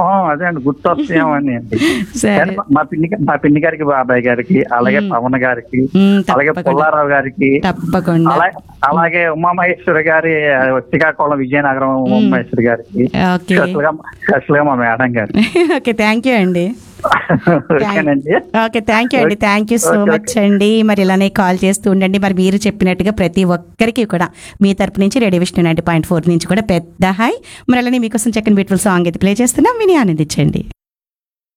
అదే అండి గుర్తొస్తాయేమో అని అండి సరే కానీ మా పిన్ని మా పిన్ని గారికి బాబాయ్ గారికి అలాగే పవన్ గారికి ఉమ్, అలాగే తప్పకుండా పుల్లారావు గారికి తప్పకుండా అలా- అలాగే ఉమామహేశ్వరి గారి ఆ, శ్రీకాకుళం విజయనగరం ఉమామహేశ్వరి గారికి ఓకే స్పెషల్ గా స్పెషల్ గా మా మేడం గారు ఓకే థ్యాంక్ యూ అండి ఓకేనండి ఓకే థ్యాంక్ యూ అండి thank you so okay, much అండి మరి ఇలానే కాల్ చేస్తూ ఉండండి మరి మీరు చెప్పినట్టుగా ప్రతి ఒక్కరికి కూడా మీ తరపు నుంచి radio Vishnu ninety point four నుంచి కూడా పెద్ద హాయ్ మరి అలానే మీకోసం చక్కని బ్యూటిఫుల్ సాంగ్ అయితే ప్లే చేస్తున్నాం విని ఆనందించండి